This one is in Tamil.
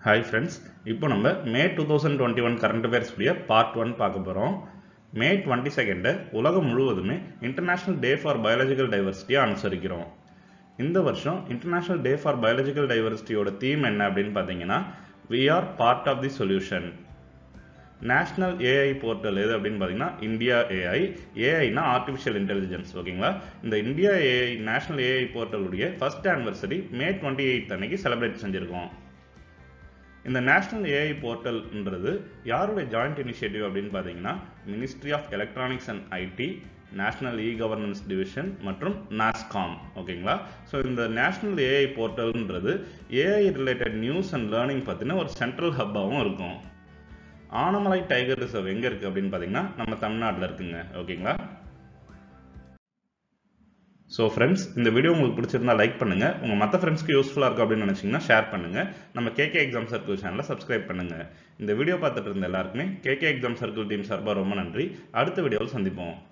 ஹாய் ஃப்ரெண்ட்ஸ் இப்போ நம்ம May two thousand twenty one current affairs உடைய பார்ட் ஒன் பார்க்க போகிறோம் மே டுவெண்ட்டி செகண்டு உலகம் முழுவதுமே இன்டர்நேஷ்னல் டே ஃபார் பயாலஜிக்கல் டைவர்சிட்டியை அனுசரிக்கிறோம் இந்த வருஷம் இன்டர்நேஷ்னல் டே ஃபார் பயாலஜிக்கல் டைவர்சிட்டியோட தீம் என்ன அப்படின்னு பார்த்தீங்கன்னா we are part of the solution national AI portal எது அப்படின்னு பார்த்தீங்கன்னா இந்தியா ஏஐ ஏஐனா ஆர்டிஃபிஷியல் இன்டெலிஜென்ஸ் ஓகேங்களா இந்த இந்தியா ஏஐ நேஷ்னல் ஏஐ போர்ட்டலுடைய first anniversary May twenty eight அன்னைக்கு செலிப்ரேட் செஞ்சுருக்கோம் இந்த நேஷ்னல் ஏஐ போர்ட்டல்ன்றது யாருடைய ஜாயிண்ட் இனிஷியேட்டிவ் அப்படின்னு பார்த்தீங்கன்னா ministry of electronics and IT national e governance division மற்றும் நாஸ்காம் ஓகேங்களா ஸோ இந்த நேஷ்னல் ஏஐ போர்ட்டல்ன்றது AI related news and learning பற்றின ஒரு சென்ட்ரல் ஹப்பாகவும் இருக்கும் ஆனமலை டைகர் ரிசர்வ் எங்கே இருக்குது அப்படின்னு பார்த்தீங்கன்னா நம்ம தமிழ்நாட்டில் இருக்குங்க ஓகேங்களா ஸோ ஃப்ரெண்ட்ஸ் இந்த வீடியோ உங்களுக்கு பிடிச்சிருந்தா லைக் பண்ணுங்கள் உங்கள் மற்ற ஃப்ரெண்ட்ஸ்க்கு யூஸ்ஃபுல்லாக இருக்கும் அப்படின்னு நினச்சிங்கன்னா ஷேர் பண்ணுங்கள் நம்ம கேகே எக்ஸாம் சர்க்கிள் சேனலை சப்ஸ்கிரைப் பண்ணுங்கள் இந்த வீடியோ பார்த்துட்டு இருந்த எல்லாருக்குமே கேகே எக்ஸாம் சர்க்கிள் டீம் சார்பாக ரொம்ப நன்றி அடுத்த வீடியோவில் சந்திப்போம்